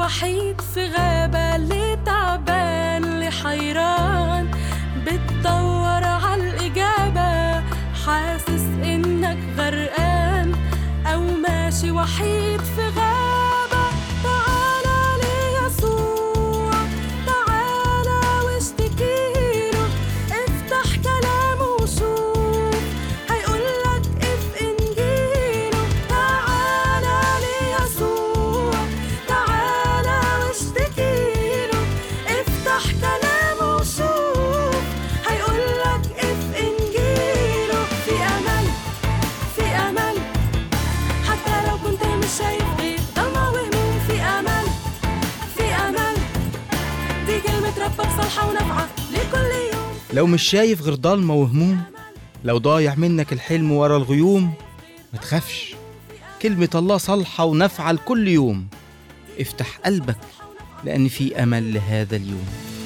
وحيد في غابة اللي تعبان اللي حيران بتدور عالإجابة حاسس إنك غرقان أو ماشي وحيد في غابة تعالى ليسوع تعالى واشتكيله افتح كلامه وشوف هيقولك اف انجيله تعالى ليسوع تعالى واشتكيله افتح كلامه وشوف هيقولك اف انجيله في امل في امل حتى لو كنت مش شايف غير ضلمة وهموم في امل في امل دي كلمة ربك صالحة ونافعة لكل يوم لو مش شايف غير ضلمة وهموم لو ضايع منك الحلم ورا الغيوم ما تخافش كلمة الله صالحة ونافعة لكل يوم افتح قلبك لأن في أمل لهذا اليوم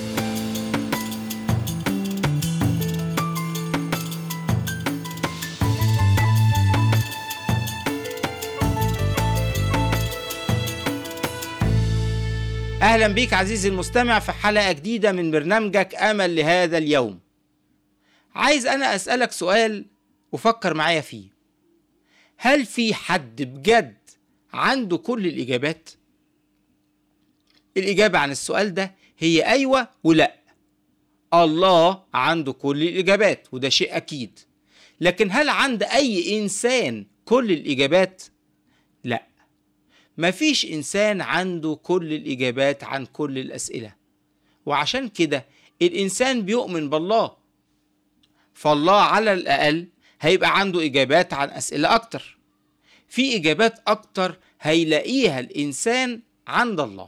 أهلا بيك عزيزي المستمع في حلقة جديدة من برنامجك أمل لهذا اليوم عايز أنا أسألك سؤال وفكر معايا فيه هل في حد بجد عنده كل الإجابات؟ الإجابة عن السؤال ده هي أيوة ولأ الله عنده كل الإجابات وده شيء أكيد لكن هل عند أي إنسان كل الإجابات؟ لأ مفيش إنسان عنده كل الإجابات عن كل الأسئلة وعشان كده الإنسان بيؤمن بالله فالله على الأقل هيبقى عنده إجابات عن أسئلة أكتر في إجابات أكتر هيلاقيها الإنسان عند الله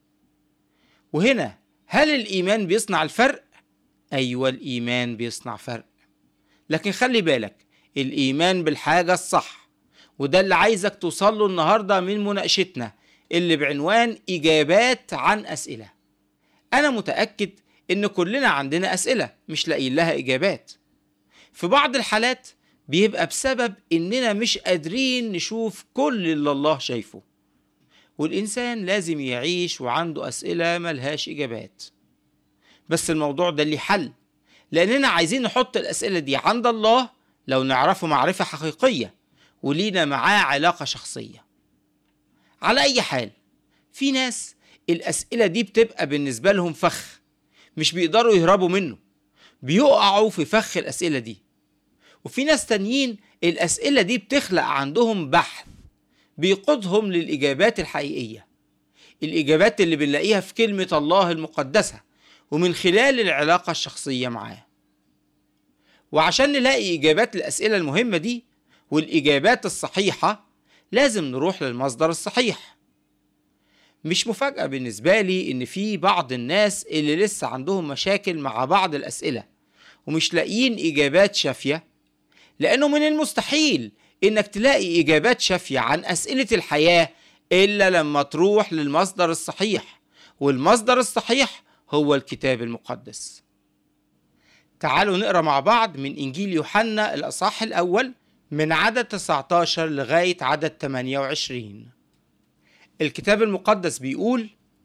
وهنا هل الإيمان بيصنع الفرق؟ أيوة الإيمان بيصنع فرق لكن خلي بالك الإيمان بالحاجة الصح وده اللي عايزك توصل له النهارده من مناقشتنا اللي بعنوان إجابات عن أسئلة أنا متأكد إن كلنا عندنا أسئلة مش لاقيين لها إجابات في بعض الحالات بيبقى بسبب إننا مش قادرين نشوف كل اللي الله شايفه والإنسان لازم يعيش وعنده أسئلة ملهاش إجابات بس الموضوع ده ليه حل لأننا عايزين نحط الأسئلة دي عند الله لو نعرفه معرفة حقيقية ولينا معاه علاقة شخصية على أي حال في ناس الأسئلة دي بتبقى بالنسبة لهم فخ مش بيقدروا يهربوا منه بيقعوا في فخ الأسئلة دي وفي ناس تانيين الأسئلة دي بتخلق عندهم بحث بيقودهم للإجابات الحقيقية الإجابات اللي بنلاقيها في كلمة الله المقدسة ومن خلال العلاقة الشخصية معاه وعشان نلاقي إجابات الأسئلة المهمة دي والإجابات الصحيحة لازم نروح للمصدر الصحيح مش مفاجأة بالنسبة لي إن في بعض الناس اللي لسه عندهم مشاكل مع بعض الأسئلة ومش لاقيين إجابات شافية لأنه من المستحيل إنك تلاقي إجابات شافية عن أسئلة الحياة إلا لما تروح للمصدر الصحيح والمصدر الصحيح هو الكتاب المقدس تعالوا نقرا مع بعض من إنجيل يوحنا الأصح الأول من عدد 19 لغاية عدد 28 الكتاب المقدس بيقول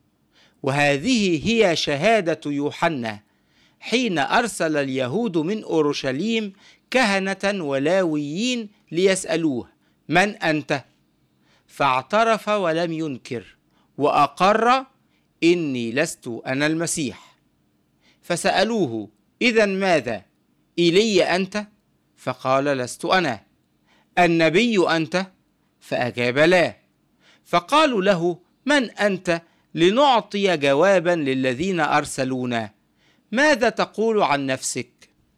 وهذه هي شهادة يوحنا حين أرسل اليهود من أورشليم كهنة ولاويين ليسألوه من أنت؟ فاعترف ولم ينكر وأقر إني لست أنا المسيح فسألوه إذا ماذا؟ إيلي أنت؟ فقال لست أنا النبي أنت؟ فأجاب لا فقالوا له من أنت لنعطي جوابا للذين أرسلونا ماذا تقول عن نفسك؟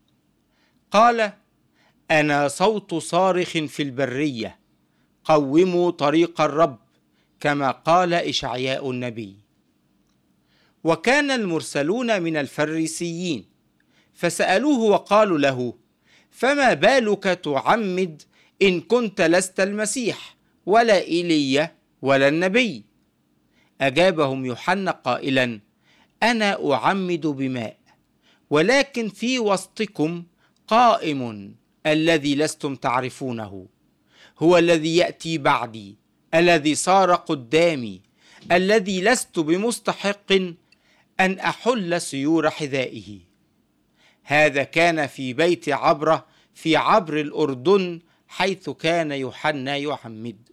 قال أنا صوت صارخ في البرية قوموا طريق الرب كما قال إشعياء النبي وكان المرسلون من الفريسيين فسألوه وقالوا له فما بالك تعمد إن كنت لست المسيح ولا إيليا ولا النبي أجابهم يوحنا قائلا أنا أعمد بماء ولكن في وسطكم قائم الذي لستم تعرفونه هو الذي يأتي بعدي الذي صار قدامي الذي لست بمستحق أن أحل سيور حذائه هذا كان في بيت عبرة في عبر الأردن حيث كان يوحنا يعمد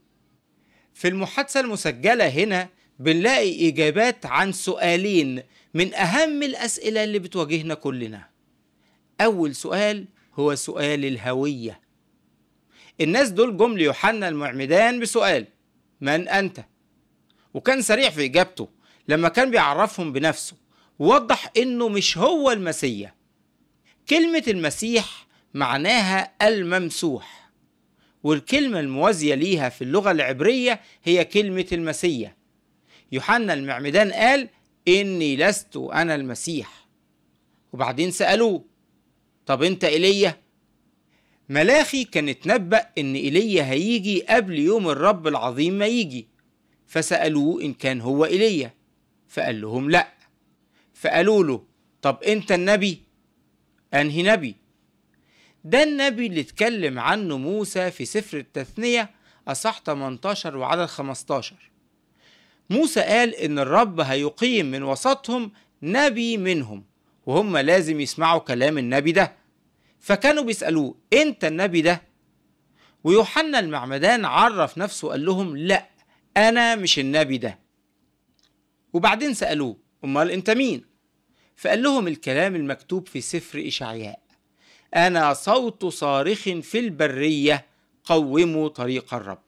في المحادثة المسجلة هنا بنلاقي إجابات عن سؤالين من أهم الأسئلة اللي بتواجهنا كلنا أول سؤال هو سؤال الهوية الناس دول جم ليوحنا المعمدان بسؤال من أنت؟ وكان سريع في إجابته لما كان بيعرفهم بنفسه ووضح إنه مش هو المسيح كلمة المسيح معناها الممسوح والكلمة الموازية ليها في اللغة العبرية هي كلمة المسيح يوحنا المعمدان قال إني لست أنا المسيح وبعدين سألوه طب أنت إيليا؟ ملاخي كان اتنبأ إن إيليا هيجي قبل يوم الرب العظيم ما يجي فسألوه إن كان هو إيليا فقال لهم لأ فقالوا له طب أنت النبي؟ أنهي نبي؟ ده النبي اللي اتكلم عنه موسى في سفر التثنية أصح 18 وعدد 15 موسى قال إن الرب هيقيم من وسطهم نبي منهم وهم لازم يسمعوا كلام النبي ده فكانوا بيسألوه أنت النبي ده ويوحنا المعمدان عرف نفسه وقال لهم لا أنا مش النبي ده وبعدين سألوه أمال أنت مين فقال لهم الكلام المكتوب في سفر إشعياء أنا صوت صارخ في البرية قوموا طريق الرب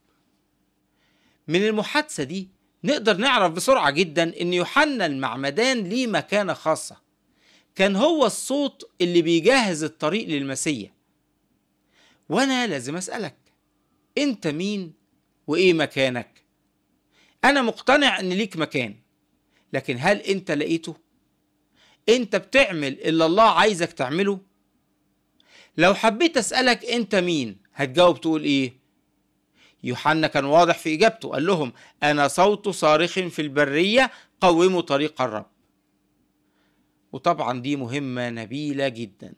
من المحادثة دي نقدر نعرف بسرعة جدا إن يوحنا المعمدان ليه مكانة خاصة كان هو الصوت اللي بيجهز الطريق للمسيح وأنا لازم أسألك أنت مين وإيه مكانك أنا مقتنع إن ليك مكان لكن هل أنت لقيته؟ أنت بتعمل اللي الله عايزك تعمله؟ لو حبيت أسألك أنت مين هتجاوب تقول إيه؟ يوحنا كان واضح في إجابته قال لهم أنا صوت صارخ في البرية قوموا طريق الرب وطبعا دي مهمة نبيلة جدا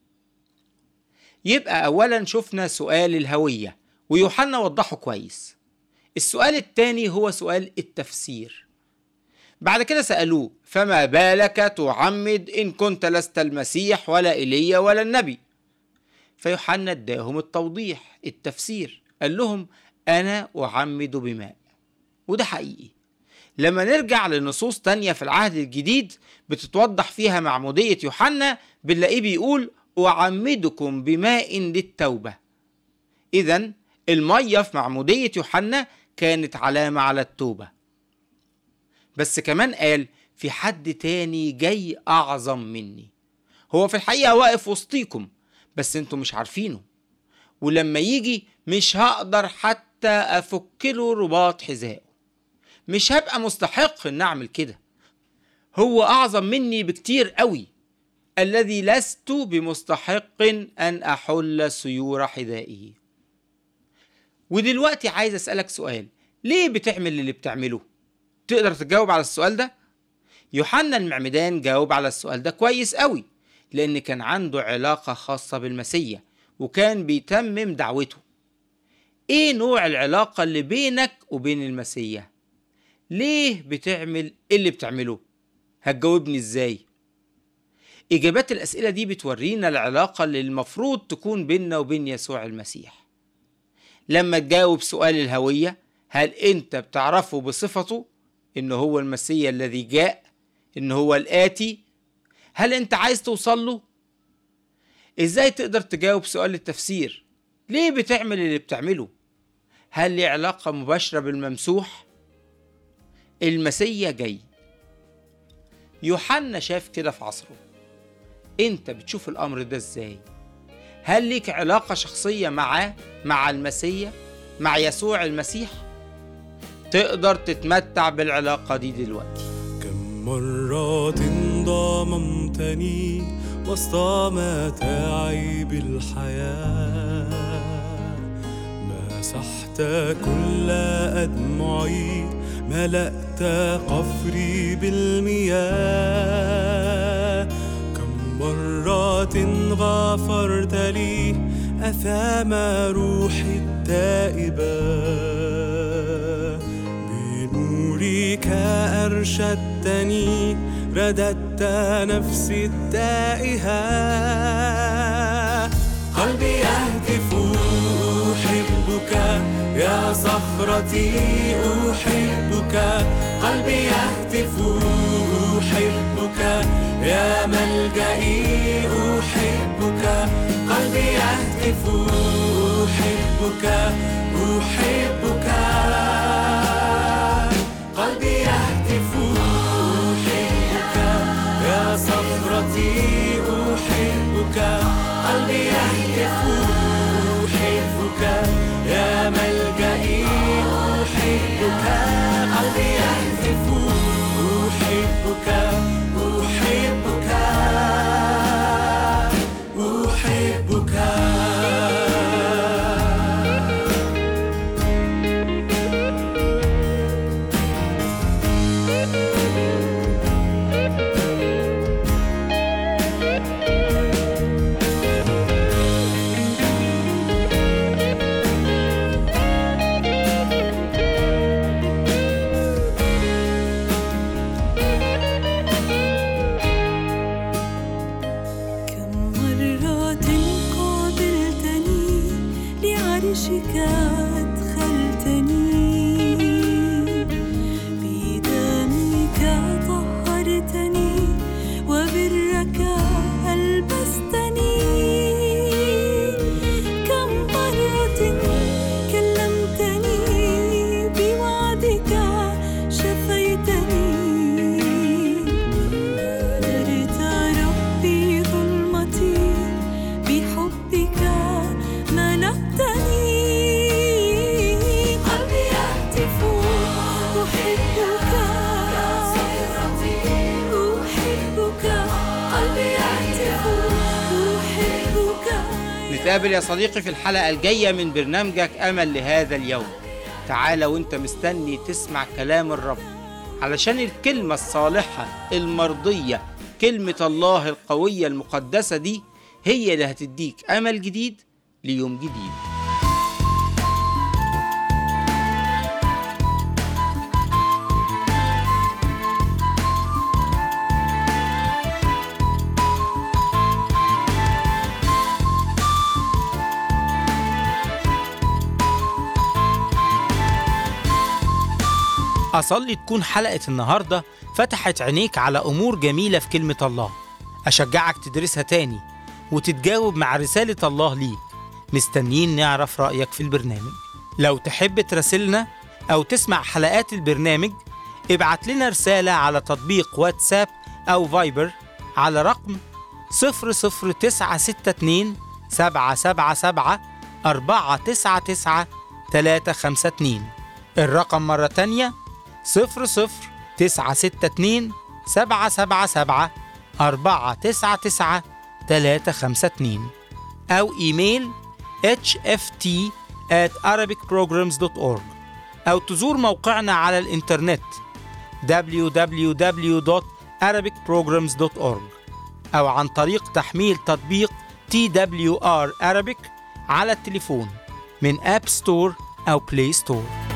يبقى أولا شفنا سؤال الهوية ويوحنا وضحه كويس السؤال الثاني هو سؤال التفسير بعد كده سألوه فما بالك تعمد إن كنت لست المسيح ولا إيليا ولا النبي فيوحنا اداهم التوضيح التفسير قال لهم أنا أعمد بماء وده حقيقي لما نرجع لنصوص تانية في العهد الجديد بتتوضح فيها معمودية يوحنا بنلاقيه بيقول أعمدكم بماء للتوبة إذا المية في معمودية يوحنا كانت علامة على التوبة بس كمان قال في حد تاني جاي أعظم مني هو في الحقيقة واقف وسطيكم بس انتوا مش عارفينه ولما يجي مش هقدر حتى أفك له رباط حذائه مش هبقى مستحق ان اعمل كده هو اعظم مني بكتير قوي الذي لست بمستحق ان احل سيور حذائه ودلوقتي عايز اسالك سؤال ليه بتعمل اللي بتعمله تقدر تجاوب على السؤال ده يوحنا المعمدان جاوب على السؤال ده كويس قوي لان كان عنده علاقه خاصه بالمسيح وكان بيتمم دعوته ايه نوع العلاقه اللي بينك وبين المسيح ليه بتعمل اللي بتعمله هتجاوبني ازاي اجابات الاسئله دي بتورينا العلاقه اللي المفروض تكون بيننا وبين يسوع المسيح لما تجاوب سؤال الهويه هل انت بتعرفه بصفته ان هو المسيح الذي جاء ان هو الاتي هل انت عايز توصل له ازاي تقدر تجاوب سؤال التفسير ليه بتعمل اللي بتعمله هل ليه علاقه مباشره بالممسوح المسيا جاي يوحنا شاف كده في عصره انت بتشوف الامر ده ازاي هل ليك علاقة شخصية معاه مع المسيا مع يسوع المسيح تقدر تتمتع بالعلاقة دي دلوقتي كم مرات ضممتني وسط متاعب الحياة مسحت كل أدمعي ملأت قفري بالمياه كم مرات غفرت لي أثام روحي التائبة بنور أرشدتني رددت نفسي التائهة قلبي يهتف أحبك يا صخرتي أحبك قلبي يهتف أحبك يا ملجئي أحبك قلبي يهتف أحبك أحبك قلبي يهتف أحبك يا صخرتي أحبك قلبي يهتف أحبك يا ملجئي أحبك قلبي يهتف أحبك أحبك أحبك كم مرة قابلتني لعرشك أدخلتني بدمك طهرتني وبرك ألبستني كم مرة كلمتني بوعدك شفيتني نارت ربي ظلمتي بحبك ملأتني قلبي يهتف أحبك يا صخرتي أحبك قلبي يهتف أحبك نتقابل يا صديقي في الحلقة الجاية من برنامجك أمل لهذا اليوم تعال وانت مستني تسمع كلام الرب علشان الكلمة الصالحة المرضية كلمة الله القوية المقدسة دي هي اللي هتديك أمل جديد ليوم جديد أصلي تكون حلقة النهاردة فتحت عينيك على أمور جميلة في كلمة الله أشجعك تدرسها تاني وتتجاوب مع رسالة الله ليك مستنيين نعرف رأيك في البرنامج لو تحب تراسلنا أو تسمع حلقات البرنامج ابعت لنا رسالة على تطبيق واتساب أو فايبر على رقم 00962 777 499 352 الرقم مرة تانية صفر صفر تسعة ستة اتنين سبعة سبعة سبعة أربعة تسعة تسعة تلاتة خمسة اتنين أو إيميل hft at arabicprograms.org أو تزور موقعنا على الإنترنت www.arabicprograms.org أو عن طريق تحميل تطبيق TWR Arabic على التليفون من أب ستور أو بلاي ستور